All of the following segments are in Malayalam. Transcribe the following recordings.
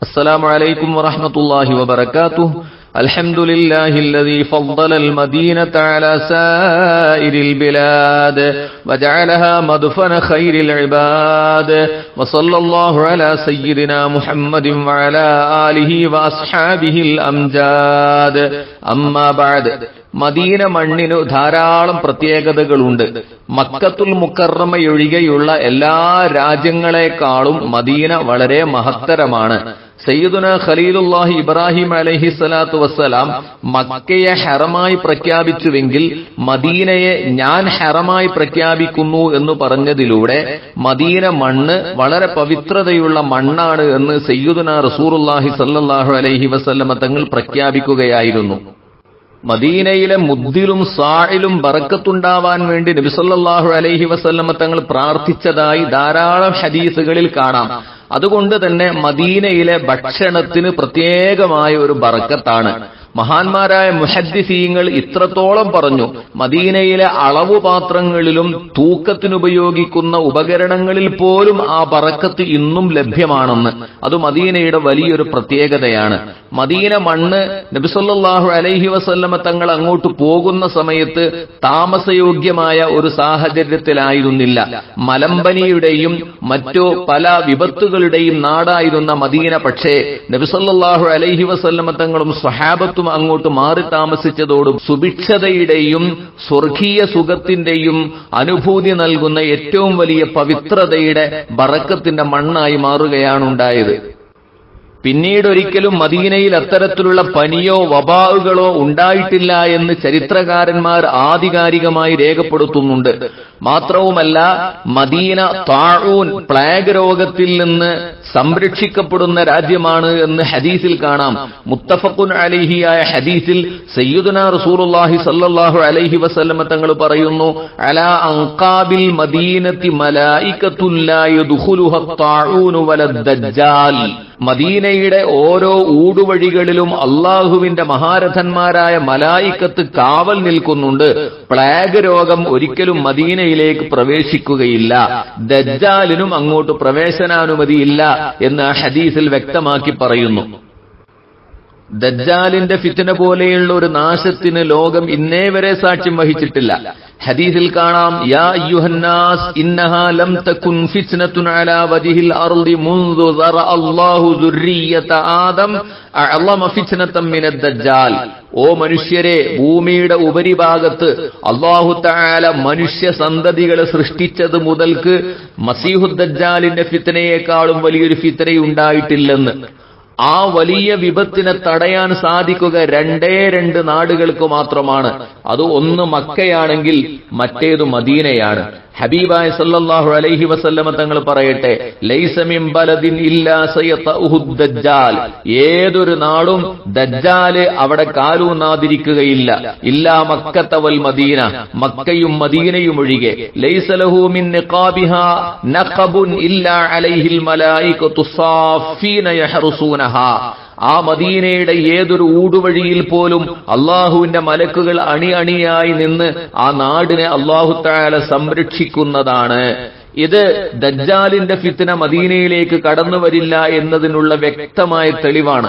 السلام عليكم ورحمة الله وبركاته الحمد لله الذي فضل المدينة على سائر البلاد وجعلها مدفن خير العباد وصلى الله على سيدنا محمد وعلى آله وأصحابه الأمجاد أما بعد മദീന മണ്ണിനു ധാരാളം പ്രത്യേകതകളുണ്ട് മക്കത്തുൽ മുക്കറമയൊഴികെയുള്ള എല്ലാ രാജ്യങ്ങളെക്കാളും മദീന വളരെ മഹത്തരമാണ് സയ്യിദുന ഖലീലുല്ലാഹി ഇബ്രാഹിം അലൈഹി സ്വലാത്തു വസ്സലാം മക്കയെ ഹറമായി പ്രഖ്യാപിച്ചുവെങ്കിൽ മദീനയെ ഞാൻ ഹറമായി പ്രഖ്യാപിക്കുന്നു എന്ന് പറഞ്ഞതിലൂടെ മദീന മണ്ണ് വളരെ പവിത്രതയുള്ള മണ്ണാണ് എന്ന് സയ്യിദുന റസൂറുല്ലാഹി സല്ലല്ലാഹു അലൈഹി വസല്ലമ തങ്ങൾ പ്രഖ്യാപിക്കുകയായിരുന്നു മദീനയിലെ മുദ്ദിലും സായിലും ബറക്കത്തുണ്ടാവാൻ വേണ്ടി നബിസല്ലാഹു അലൈഹി വസല്ലമ തങ്ങൾ പ്രാർത്ഥിച്ചതായി ധാരാളം ഹദീസുകളിൽ കാണാം അതുകൊണ്ട് തന്നെ മദീനയിലെ ഭക്ഷണത്തിന് പ്രത്യേകമായ ഒരു ബറക്കത്താണ് മഹാന്മാരായ മുഹദ്ദിസീങ്ങൾ ഇത്രത്തോളം പറഞ്ഞു മദീനയിലെ അളവ് പാത്രങ്ങളിലും തൂക്കത്തിനുപയോഗിക്കുന്ന ഉപകരണങ്ങളിൽ പോലും ആ പറക്കത്ത് ഇന്നും ലഭ്യമാണെന്ന് അത് മദീനയുടെ വലിയൊരു പ്രത്യേകതയാണ് മദീന മണ്ണ് നബിസല്ലാഹു അലൈഹി വസല്ലമ തങ്ങൾ അങ്ങോട്ട് പോകുന്ന സമയത്ത് താമസയോഗ്യമായ ഒരു സാഹചര്യത്തിലായിരുന്നില്ല മലമ്പനിയുടെയും മറ്റു പല വിപത്തുകളുടെയും നാടായിരുന്ന മദീന പക്ഷേ നബിസല്ലാഹു അലൈഹി വസല്ലമ തങ്ങളും സ്വഹാബത്തും അങ്ങോട്ട് മാറി താമസിച്ചതോടും സുഭിക്ഷതയുടെയും സ്വർഗീയ സുഖത്തിന്റെയും അനുഭൂതി നൽകുന്ന ഏറ്റവും വലിയ പവിത്രതയുടെ ബറക്കത്തിന്റെ മണ്ണായി മാറുകയാണ് ഉണ്ടായത് പിന്നീട് ഒരിക്കലും മദീനയിൽ അത്തരത്തിലുള്ള പനിയോ വബാവുകളോ ഉണ്ടായിട്ടില്ല എന്ന് ചരിത്രകാരന്മാർ ആധികാരികമായി രേഖപ്പെടുത്തുന്നുണ്ട് മാത്രവുമല്ല മദീന താഴൂൻ പ്ലാഗ് രോഗത്തിൽ നിന്ന് സംരക്ഷിക്കപ്പെടുന്ന രാജ്യമാണ് എന്ന് ഹദീസിൽ കാണാം മുത്തഫക്കുൻ അലിഹിയായ ഹദീസിൽ സയ്യുദന റസൂലുള്ളാഹി സല്ലല്ലാഹു അലൈഹി വസല്ലമ തങ്ങൾ പറയുന്നു അലാ അൻകാബിൽ മദീനത്തി മലായികത്തുല്ലാ യദ്ഖുലുഹ താഊൻ വലദ്ദജ്ജാൽ മദീനയുടെ ഓരോ ഊടുവഴികളിലും അള്ളാഹുവിന്റെ മഹാരഥന്മാരായ മലായിക്കത്ത് കാവൽ നിൽക്കുന്നുണ്ട് പ്ലാഗ് രോഗം ഒരിക്കലും മദീനയിലേക്ക് പ്രവേശിക്കുകയില്ല ദജ്ജാലിനും അങ്ങോട്ട് പ്രവേശനാനുമതിയില്ല എന്ന് ആ ഹദീസിൽ വ്യക്തമാക്കി പറയുന്നു ദജ്ജാലിന്റെ ഫിത്തന പോലെയുള്ള ഒരു നാശത്തിന് ലോകം ഇന്നേ വരെ സാക്ഷ്യം വഹിച്ചിട്ടില്ല ഹദീസിൽ കാണാം യാ അയ്യുഹന്നാസ് ഇന്നഹാ ലം തകുൻ ഫിത്നത്തുൻ അലാ വജ്ഹിൽ അർളി മുൻദു ദറ അല്ലാഹു ദുർരിയത ആദം അഅളമ ഫിത്നതൻ മിനദ് ദജ്ജാൽ ഓ മനുഷ്യരെ ഭൂമിയുടെ ഉപരിഭാഗത്ത് അള്ളാഹു തആല മനുഷ്യ സന്തതികളെ സൃഷ്ടിച്ചത് മുതൽക്ക് മസീഹുദ്ദജ്ജാലിന്റെ ഫിത്തനയെക്കാളും വലിയൊരു ഫിത്തനയുണ്ടായിട്ടില്ലെന്ന് ആ വലിയ വിപത്തിനെ തടയാൻ സാധിക്കുക രണ്ടേ രണ്ട് നാടുകൾക്ക് മാത്രമാണ് അത് ഒന്ന് മക്കയാണെങ്കിൽ മറ്റേത് മദീനയാണ് ഹബീബായ സല്ലല്ലാഹു അലൈഹി വസല്ലമ തങ്ങൾ പറയട്ടെ ലൈസമിൻ ബലദിൻ ഇല്ലാ സയതഉഹു ദജ്ജാൽ ഏതൊരു നാടും ദജ്ജാല് അവിടെ കാലൂന്നാതിരിക്കുകയില്ല ഇല്ലാ മക്കത്ത വൽ മദീന മക്കയും മദീനയും ഒഴികെ ലൈസ ലഹു മിൻ നിഖാബിഹാ നഖബുൻ ഇല്ലാ അലൈഹിൽ മലായികതു സാഫീന യഹ്റുസൂനഹാ ആ മദീനയുടെ ഏതൊരു ഊടുവഴിയിൽ പോലും അള്ളാഹുവിന്റെ മലക്കുകൾ അണി അണിയായി നിന്ന് ആ നാടിനെ അള്ളാഹുത്തായാല സംരക്ഷിക്കുന്നതാണ് ഇത് ദജ്ജാലിന്റെ ഫിത്തിന മദീനയിലേക്ക് കടന്നു വരില്ല എന്നതിനുള്ള വ്യക്തമായ തെളിവാണ്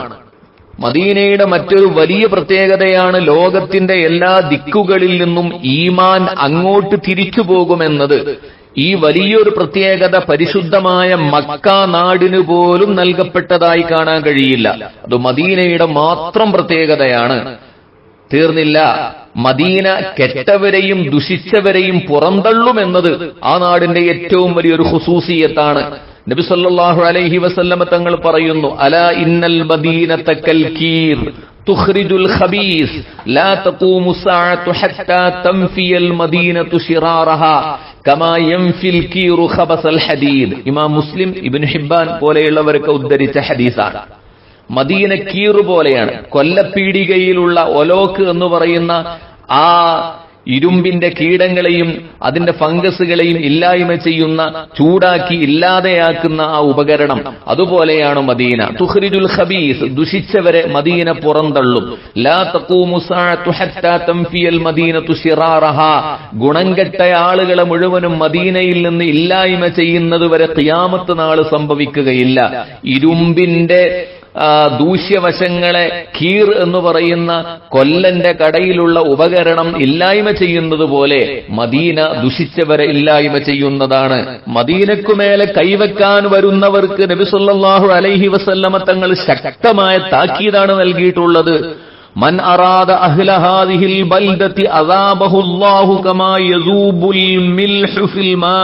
മദീനയുടെ മറ്റൊരു വലിയ പ്രത്യേകതയാണ് ലോകത്തിന്റെ എല്ലാ ദിക്കുകളിൽ നിന്നും ഈമാൻ അങ്ങോട്ട് തിരിച്ചു പോകുമെന്നത് ഈ വലിയൊരു പ്രത്യേകത പരിശുദ്ധമായ മക്ക നാടിന് പോലും നൽകപ്പെട്ടതായി കാണാൻ കഴിയില്ല അത് മദീനയുടെ മാത്രം പ്രത്യേകതയാണ് തീർന്നില്ല മദീന കെട്ടവരെയും ദുഷിച്ചവരെയും പുറന്തള്ളുമെന്നത് ആ നാടിന്റെ ഏറ്റവും വലിയൊരു ഹുസൂസിയത്താണ് നബി സല്ലല്ലാഹു അലൈഹി വസല്ലമ തങ്ങൾ പറയുന്നു അല ഇന്നൽ മദീനത കൽകീർ تخرج الخبيث لا تقوم الساعة حتى تنفي المدينة شرارها كما ينفي الكير خبث الحديد ഇമാം മുസ്ലിം ഇബ്ൻ ഹിബ്ബാൻ പോലെയുള്ളവരൊക്കെ ഉദ്ധരിച്ച ഹദീസാണ് മദീന കീറു പോലെയാണ് കൊല്ലപ്പീടികയിലുള്ള ഒലോക്ക് എന്ന് പറയുന്ന ആ ഇരുമ്പിന്റെ കീടങ്ങളെയും അതിന്റെ ഫംഗസുകളെയും ഇല്ലായ്മ ചെയ്യുന്ന ചൂടാക്കി ഇല്ലാതെയാക്കുന്ന ആ ഉപകരണം അതുപോലെയാണ് മദീന തുഹ്രിജുൽ ഖബീസ് ദുഷിച്ചവരെ മദീന പുറന്തള്ളും ലാ തഖൂമു സാഅത്തു ഹത്താ തൻഫിയൽ മദീനതു ശിറാറഹ ഗുണംകെട്ട ആളുകളെ മുഴുവനും മദീനയിൽ നിന്ന് ഇല്ലായ്മ ചെയ്യുന്നത് വരെ ഖിയാമത്ത് നാൾ സംഭവിക്കുകയില്ല ഇരുമ്പിന്റെ ആ, ദൂഷ്യവശങ്ങളെ കീർ എന്ന് പറയുന്ന കൊല്ലന്റെ കടയിലുള്ള ഉപകരണം ഇല്ലായ്മ ചെയ്യുന്നത് പോലെ മദീന ദുഷിച്ചവരെ ഇല്ലായ്മ ചെയ്യുന്നതാണ് മദീനക്കുമേലെ കൈവെക്കാൻ വരുന്നവർക്ക് നബിസുല്ലാഹു അലൈഹി വസല്ലമ തങ്ങൾ ശക്തമായ താക്കീതാണ് നൽകിയിട്ടുള്ളത് മൻ അറാദ അഹ്ല ഹാദിഹിൽ ബൽദത്തി അദാബഹു അല്ലാഹു കമാ യദൂബുൽ മിൽഹു ഫിൽ മാ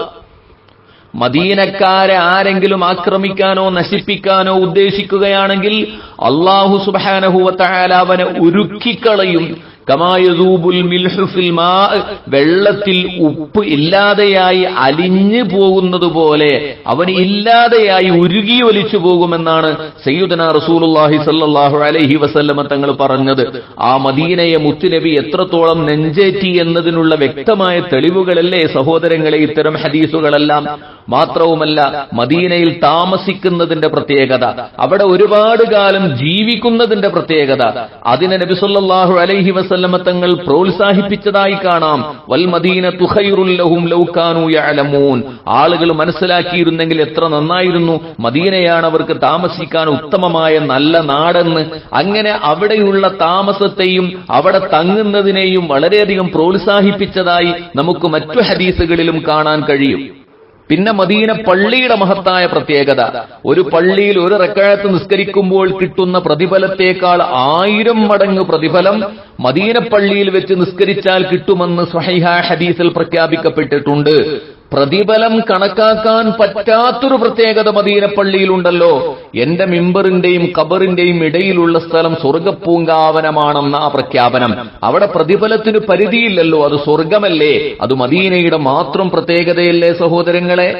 മദീനക്കാരെ ആരെങ്കിലും ആക്രമിക്കാനോ നശിപ്പിക്കാനോ ഉദ്ദേശിക്കുകയാണെങ്കിൽ അള്ളാഹു സുബാനഹുവത്തായാല അവനെ ഉരുക്കിക്കളയും കമായദൂബുൽ മിൽഹു ഫിൽ മാ വെള്ളത്തിൽ ഉപ്പ് ഇല്ലാതെയായി അലിഞ്ഞു പോകുന്നത് പോലെ അവന് ഇല്ലാതെയായി ഉരുകി ഒലിച്ചു പോകുമെന്നാണ് സയ്യുദന റസൂലുള്ളാഹി സല്ലല്ലാഹു അലൈഹി വസല്ലമ തങ്ങൾ പറഞ്ഞത് ആ മദീനയെ മുത്തുനബി എത്രത്തോളം നെഞ്ചേറ്റി എന്നതിനുള്ള വ്യക്തമായ തെളിവുകളല്ലേ സഹോദരങ്ങളെ ഇത്തരം ഹദീസുകളെല്ലാം മാത്രവുമല്ല മദീനയിൽ താമസിക്കുന്നതിന്റെ പ്രത്യേകത അവിടെ ഒരുപാട് കാലം ജീവിക്കുന്നതിന്റെ പ്രത്യേകത അതിനെ നബി സല്ലല്ലാഹു അലൈഹി വസല്ലമ തങ്ങൾ പ്രോത്സാഹിപ്പിച്ചതായി കാണാം വൽ മദീനത്തു ഖൈറുൽ ലഹും ലൗ കാനൂ യഅലമൂൻ ആളുകൾ മനസ്സിലാക്കിയിരുന്നെങ്കിൽ എത്ര നന്നായിരുന്നു മദീനയാണ് അവർക്ക് താമസിക്കാൻ ഉത്തമമായ നല്ല നാടെന്ന് അങ്ങനെ അവിടെയുള്ള താമസത്തെയും അവിടെ തങ്ങുന്നതിനെയും വളരെയധികം പ്രോത്സാഹിപ്പിച്ചതായി നമുക്ക് മറ്റു ഹദീസുകളിലും കാണാൻ കഴിയും പിന്നെ മദീന പള്ളിയുടെ മഹത്തായ പ്രത്യേകത ഒരു പള്ളിയിൽ ഒരു റക്കായത്ത് നിസ്കരിക്കുമ്പോൾ കിട്ടുന്ന പ്രതിഫലത്തേക്കാൾ ആയിരം മടങ്ങ് പ്രതിഫലം മദീന പള്ളിയിൽ വെച്ച് നിസ്കരിച്ചാൽ കിട്ടുമെന്ന് സ്വഹൈഹ ഹദീസിൽ പ്രഖ്യാപിക്കപ്പെട്ടിട്ടുണ്ട് പ്രതിഫലം കണക്കാക്കാൻ പറ്റാത്തൊരു പ്രത്യേകത മദീന പള്ളിയിലുണ്ടല്ലോ എന്റെ മിമ്പറിന്റെയും കബറിന്റെയും ഇടയിലുള്ള സ്ഥലം സ്വർഗപ്പൂങ്കാവനമാണെന്ന ആ പ്രഖ്യാപനം അവിടെ പ്രതിഫലത്തിന് പരിധിയില്ലല്ലോ അത് സ്വർഗമല്ലേ അത് മദീനയുടെ മാത്രം പ്രത്യേകതയല്ലേ സഹോദരങ്ങളെ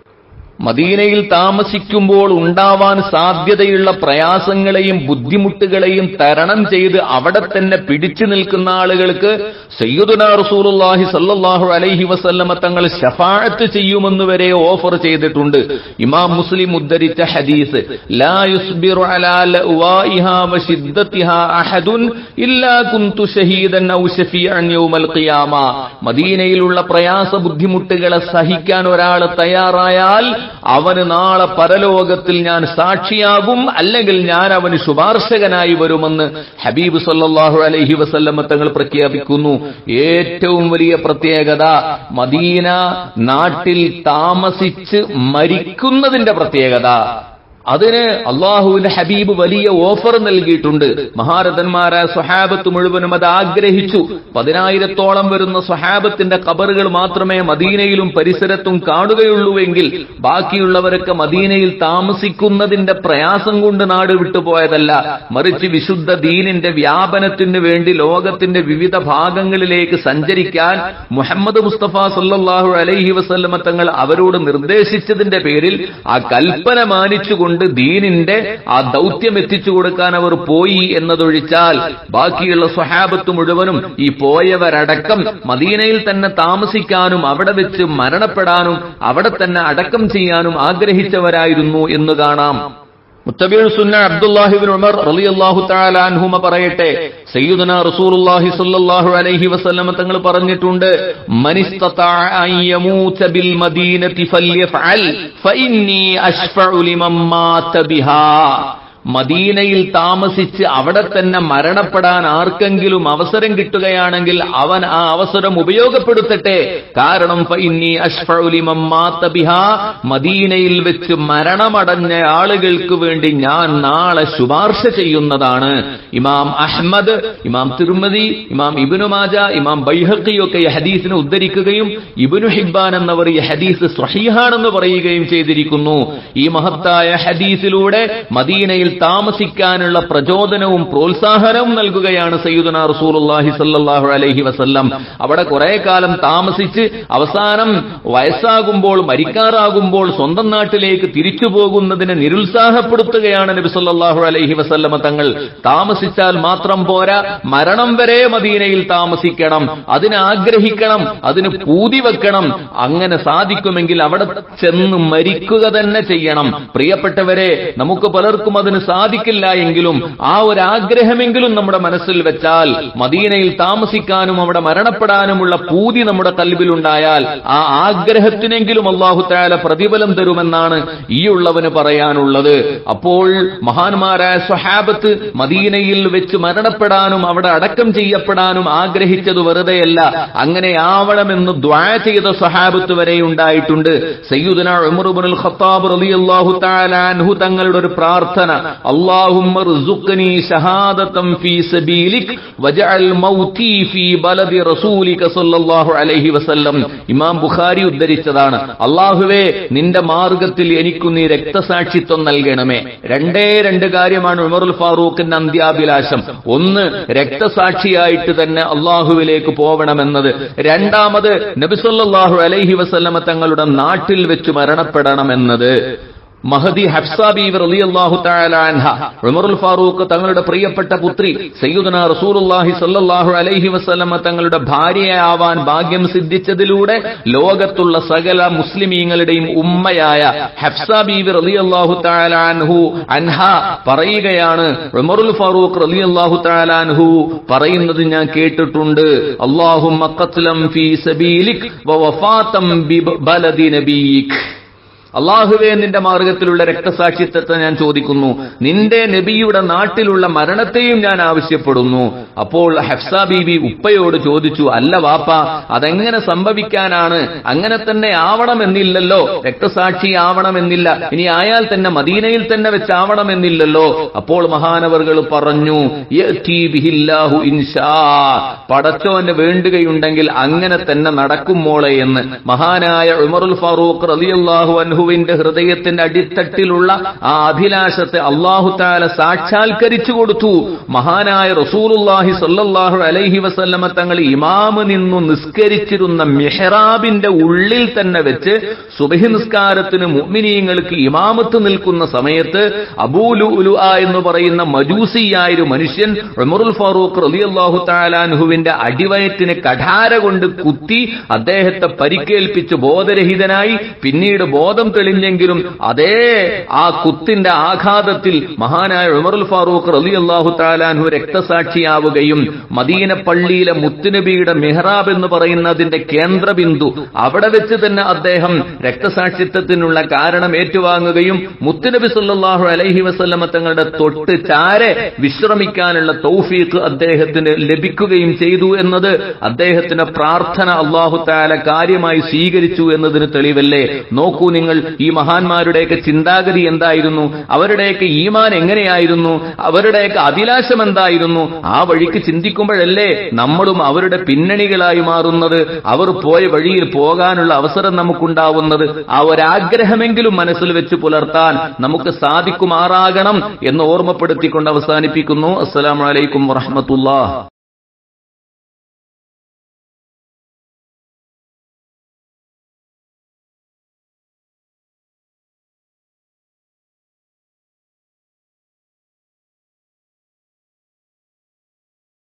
മദീനയിൽ താമസിക്കുമ്പോൾ ഉണ്ടാവാൻ സാധ്യതയുള്ള പ്രയാസങ്ങളെയും ബുദ്ധിമുട്ടുകളെയും തരണം ചെയ്ത് അവിടെ തന്നെ പിടിച്ചു നിൽക്കുന്ന ആളുകൾക്ക് സയ്യിദുന റസൂലുള്ളാഹി സല്ലല്ലാഹു അലൈഹി വസല്ലമ തങ്ങൾ ശഫാഅത്ത് ചെയ്യുമെന്ന് വരെ ഓഫർ ചെയ്തിട്ടുണ്ട് ഇമാം മുസ്ലിം ഉദ്ധരിച്ച ഹദീസ് ലാ യുസ്ബിറു അലാ ലഅ്വാഇഹാ വശിദ്ദത്തിഹാ അഹദുൻ ഇല്ലാ കുന്തു ഷഹീദൻ ഔ ശഫീഅൻ യൗമൽ ഖിയാമ മദീനയിലുള്ള പ്രയാസ ബുദ്ധിമുട്ടുകളെ സഹിക്കാൻ ഒരാൾ തയ്യാറായാൽ അവന് നാളെ പരലോകത്തിൽ ഞാൻ സാക്ഷിയാകും അല്ലെങ്കിൽ ഞാൻ അവന് ശുപാർശകനായി വരുമെന്ന് ഹബീബ് സല്ലല്ലാഹു അലൈഹി വസല്ലമ തങ്ങൾ പ്രഖ്യാപിക്കുന്നു ഏറ്റവും വലിയ പ്രത്യേകത മദീന നാട്ടിൽ താമസിച്ച് മരിക്കുന്നതിന്റെ പ്രത്യേകത അതിന് അള്ളാഹുവിന്റെ ഹബീബ് വലിയ ഓഫർ നൽകിയിട്ടുണ്ട് മഹാരഥന്മാരായ സ്വഹാബത്ത് മുഴുവനും അത് ആഗ്രഹിച്ചു പതിനായിരത്തോളം വരുന്ന സ്വഹാബത്തിന്റെ കബറുകൾ മാത്രമേ മദീനയിലും പരിസരത്തും കാണുകയുള്ളൂവെങ്കിൽ ബാക്കിയുള്ളവരൊക്കെ മദീനയിൽ താമസിക്കുന്നതിന്റെ പ്രയാസം കൊണ്ട് നാട് വിട്ടുപോയതല്ല മറിച്ച് വിശുദ്ധ ദീനിന്റെ വ്യാപനത്തിന് വേണ്ടി ലോകത്തിന്റെ വിവിധ ഭാഗങ്ങളിലേക്ക് സഞ്ചരിക്കാൻ മുഹമ്മദ് മുസ്തഫ സല്ലല്ലാഹു അലൈഹി വസല്ലമ തങ്ങൾ അവരോട് നിർദ്ദേശിച്ചതിന്റെ പേരിൽ ആ കൽപ്പന മാനിച്ചുകൊണ്ട് ദീനിന്റെ ആ ദൗത്യം എത്തിച്ചു കൊടുക്കാൻ അവർ പോയി എന്നതൊഴിച്ചാൽ ബാക്കിയുള്ള സ്വഹാബത്ത് മുഴുവനും ഈ പോയവരടക്കം മദീനയിൽ തന്നെ താമസിക്കാനും അവിടെ വെച്ച് മരണപ്പെടാനും അവിടെ തന്നെ അടക്കം ചെയ്യാനും ആഗ്രഹിച്ചവരായിരുന്നു എന്ന് കാണാം മുത്തബിൾ സുന്ന അബ്ദുല്ലാഹിബിൻ ഉമർ റളിയല്ലാഹു തആല അൻഹുമ പറയട്ടെ സയ്യിദുന റസൂലുള്ളാഹി സ്വല്ലല്ലാഹു അലൈഹി വസല്ലമ തങ്ങൾ പറഞ്ഞിട്ടുണ്ട് മനിസ്തതഅ അൻ യമൂത ബിൽ മദീനതി ഫല്യഫഅൽ ഫഇന്നി അശ്ഫഉ ലിമൻ മാത ബിഹാ മദീനയിൽ താമസിച്ച് അവിടെ തന്നെ മരണപ്പെടാൻ ആർക്കെങ്കിലും അവസരം കിട്ടുകയാണെങ്കിൽ അവൻ ആ അവസരം ഉപയോഗപ്പെടുത്തട്ടെ കാരണം ഫഇന്നി അശ്ഫഉ ലിമൻ മാത ബിഹാ മദീനയിൽ വെച്ച് മരണമടഞ്ഞ ആളുകൾക്ക് വേണ്ടി ഞാൻ നാളെ ശുപാർശ ചെയ്യുന്നതാണ് ഇമാം അഹ്മദ് ഇമാം തിരുമതി ഇമാം ഇബിനു മാജ ഇമാം ബൈഹക്കിയൊക്കെ ഈ ഹദീസിനെ ഉദ്ധരിക്കുകയും ഇബിനു ഹിബ്ബാൻ എന്നവർ ഈ ഹദീസ് സ്വഹീഹാണെന്ന് പറയുകയും ചെയ്തിരിക്കുന്നു ഈ മഹത്തായ ഹദീസിലൂടെ മദീനയിൽ താമസിക്കാനുള്ള പ്രചോദനവും പ്രോത്സാഹനവും നൽകുകയാണ് സയ്യിദുന റസൂലുള്ളാഹി സല്ലല്ലാഹു അലൈഹി വസല്ലം അവിടെ കുറെ കാലം താമസിച്ച് അവസാനം വയസ്സാകുമ്പോൾ മരിക്കാറാകുമ്പോൾ സ്വന്തം നാട്ടിലേക്ക് തിരിച്ചു പോകുന്നതിനെ നിരുത്സാഹപ്പെടുത്തുകയാണ് നബി സല്ലല്ലാഹു അലൈഹി വസല്ലമ തങ്ങൾ താമസിച്ചാൽ മാത്രം പോരാ മരണം വരെ മദീനയിൽ താമസിക്കണം അതിന് ആഗ്രഹിക്കണം അതിന് പൂതി വെക്കണം അങ്ങനെ സാധിക്കുമെങ്കിൽ അവിടെ ചെന്ന് മരിക്കുക തന്നെ ചെയ്യണം പ്രിയപ്പെട്ടവരെ നമുക്ക് പലർക്കും അതിന് സാധിക്കില്ല എങ്കിലും ആ ഒരു ആഗ്രഹമെങ്കിലും നമ്മുടെ മനസ്സിൽ വെച്ചാൽ മദീനയിൽ താമസിക്കാനും അവിടെ മരണപ്പെടാനുമുള്ള പൂതി നമ്മുടെ കൽബിലുണ്ടായാൽ ആ ആഗ്രഹത്തിനെങ്കിലും അള്ളാഹു താല പ്രതിഫലം തരുമെന്നാണ് ഈ ഉള്ളവന് പറയാനുള്ളത് അപ്പോൾ മഹാന്മാരായ സ്വഹാബത്ത് മദീനയിൽ വെച്ച് മരണപ്പെടാനും അവിടെ അടക്കം ചെയ്യപ്പെടാനും ആഗ്രഹിച്ചത് വെറുതെയല്ല അങ്ങനെ ആവണമെന്ന് ദ്വാ ചെയ്ത സ്വഹാബത്ത് വരെ ഉണ്ടായിട്ടുണ്ട് സയ്യുദന ഉമറുബുൽ ഖത്താബ് റളിയല്ലാഹു തആല അൻഹു തങ്ങളുടെ ഒരു പ്രാർത്ഥന അല്ലാഹുമ്മ ർസുഖ്നി ഷഹാദതൻ ഫീ സബീലിക് വജഅൽ മൗതി ഫീ ബലദി റസൂലിക സല്ലല്ലാഹു അലൈഹി വസല്ലം ഇമാം ബുഖാരി ഉദ്ധരിച്ചതാണ് അള്ളാഹുവേ നിന്റെ മാർഗത്തിൽ എനിക്കു നീ രക്തസാക്ഷിത്വം നൽകണമേ രണ്ടേ രണ്ട് കാര്യമാണ് ഉമറുൽ ഫാറൂഖിന്റെ അന്ത്യാഭിലാഷം ഒന്ന് രക്തസാക്ഷിയായിട്ട് തന്നെ അള്ളാഹുവിലേക്ക് പോവണമെന്നത് രണ്ടാമത് നബിസല്ലാഹു അലൈഹി വസല്ലമ തങ്ങളുടെ നാട്ടിൽ വെച്ച് മരണപ്പെടണമെന്നത് മഹദി ഹഫ്സാബി റളിയല്ലാഹു തആല അൻഹ ഉമറുൽ ഫാറൂഖ് തങ്ങളുടെ പ്രിയപ്പെട്ട പുത്രി സയ്യിദുന റസൂലുള്ളാഹി സ്വല്ലല്ലാഹു അലൈഹി വസല്ലമ തങ്ങളുടെ ഭാര്യയാവാൻ ഭാഗ്യം സിദ്ധിച്ചതിലൂടെ ലോകത്തുള്ള സകല മുസ്ലിമീങ്ങളുടെയും ഉമ്മയായ ഹഫ്സാബി റളിയല്ലാഹു തആല അൻഹു അൻഹ പറയുകയാണ് ഉമറുൽ ഫാറൂഖ് റളിയല്ലാഹു തആല അൻഹു പറയുന്നത് ഞാൻ കേട്ടിട്ടുണ്ട് അല്ലാഹുമ്മ ഖത്ലം ഫീ സബീലിക് വ വഫാതം ബി ബലദി നബീക് അള്ളാഹുവേ നിന്റെ മാർഗത്തിലുള്ള രക്തസാക്ഷിത്വത്തെ ഞാൻ ചോദിക്കുന്നു നിന്റെ നബിയുടെ നാട്ടിലുള്ള മരണത്തെയും ഞാൻ ആവശ്യപ്പെടുന്നു അപ്പോൾ ഹഫ്സ ബീബി ഉപ്പയോട് ചോദിച്ചു അല്ല വാപ്പ അതെങ്ങനെ സംഭവിക്കാനാണ് അങ്ങനെ തന്നെ ആവണമെന്നില്ലല്ലോ രക്തസാക്ഷി ആവണമെന്നില്ല ഇനി ആയാൽ തന്നെ മദീനയിൽ തന്നെ വെച്ചാവണമെന്നില്ലല്ലോ അപ്പോൾ മഹാനവറുകൾ പറഞ്ഞു യഅ്തി ബിഹില്ലാഹു ഇൻഷാ പടച്ചോന്റെ വേണ്ടുകയുണ്ടെങ്കിൽ അങ്ങനെ തന്നെ നടക്കും മോളെ എന്ന് മഹാനായ ഉമറുൽ ഫാറൂഖ് റളിയല്ലാഹു അൻഹു അള്ളാഹുവിന്റെ ഹൃദയത്തിന്റെ അടിത്തട്ടിലുള്ള ആ അഭിലാഷത്തെ അള്ളാഹു താല സാക്ഷാത്കരിച്ചു കൊടുത്തു മഹാനായ റസൂലുല്ലാഹി സല്ലല്ലാഹു അലൈഹി വസല്ലമ തങ്ങൾ ഇമാമ് നിന്നു നിസ്കരിച്ചിരുന്ന മെഹ്റാബിന്റെ ഉള്ളിൽ തന്നെ വെച്ച് സുബഹി നിസ്കാരത്തിന് മുഅ്മിനീങ്ങൾക്ക് ഇമാമത്ത് നിൽക്കുന്ന സമയത്ത് അബൂലു എന്ന് പറയുന്ന മജൂസിയായ ഒരു മനുഷ്യൻ ഉമറുൽ ഫാറൂഖ് റളിയല്ലാഹു തആലാൻഹുവിന്റെ അടിവയറ്റിന് കഠാര കൊണ്ട് കുത്തി അദ്ദേഹത്തെ പരിക്കേൽപ്പിച്ച് ബോധരഹിതനായി പിന്നീട് ബോധം തെളിഞ്ഞെങ്കിലും അതേ ആ കുത്തിന്റെ ആഘാതത്തിൽ മഹാനായ ഉമറുൽ ഫാറൂഖ് റളിയല്ലാഹു തആലാൻഹു രക്തസാക്ഷിയാവുകയും മദീന പള്ളിയിലെ മുത്തുനബിയുടെ മെഹ്റാബ് എന്ന് പറയുന്നതിന്റെ കേന്ദ്രബിന്ദു അവിടെ വെച്ച് തന്നെ അദ്ദേഹം രക്തസാക്ഷിത്വത്തിനുള്ള കാരണം ഏറ്റുവാങ്ങുകയും മുത്തുനബി സല്ലല്ലാഹു അലൈഹി വസല്ലമ തങ്ങളുടെ തൊട്ട് ചാരെ വിശ്രമിക്കാനുള്ള തൗഫീഖ് അദ്ദേഹത്തിന് ലഭിക്കുകയും ചെയ്തു എന്നത് അദ്ദേഹത്തിന്റെ പ്രാർത്ഥന അള്ളാഹു താല കാര്യമായി സ്വീകരിച്ചു എന്നതിന് തെളിവല്ലേ നോക്കൂ നിങ്ങൾ ഈ മഹാന്മാരുടെയൊക്കെ ചിന്താഗതി എന്തായിരുന്നു അവരുടെയൊക്കെ ഈമാൻ എങ്ങനെയായിരുന്നു അവരുടെയൊക്കെ അഭിലാഷം എന്തായിരുന്നു ആ വഴിക്ക് ചിന്തിക്കുമ്പോഴല്ലേ നമ്മളും അവരുടെ പിന്നണികളായി മാറുന്നത് അവർ പോയ വഴിയിൽ പോകാനുള്ള അവസരം നമുക്കുണ്ടാവുന്നത് ആ ഒരാഗ്രഹമെങ്കിലും മനസ്സിൽ വെച്ച് പുലർത്താൻ നമുക്ക് സാധിക്കുമാറാകണം എന്ന് ഓർമ്മപ്പെടുത്തിക്കൊണ്ട് അവസാനിപ്പിക്കുന്നു അസ്സലാമലൈക്കും വറഹമത്തുള്ള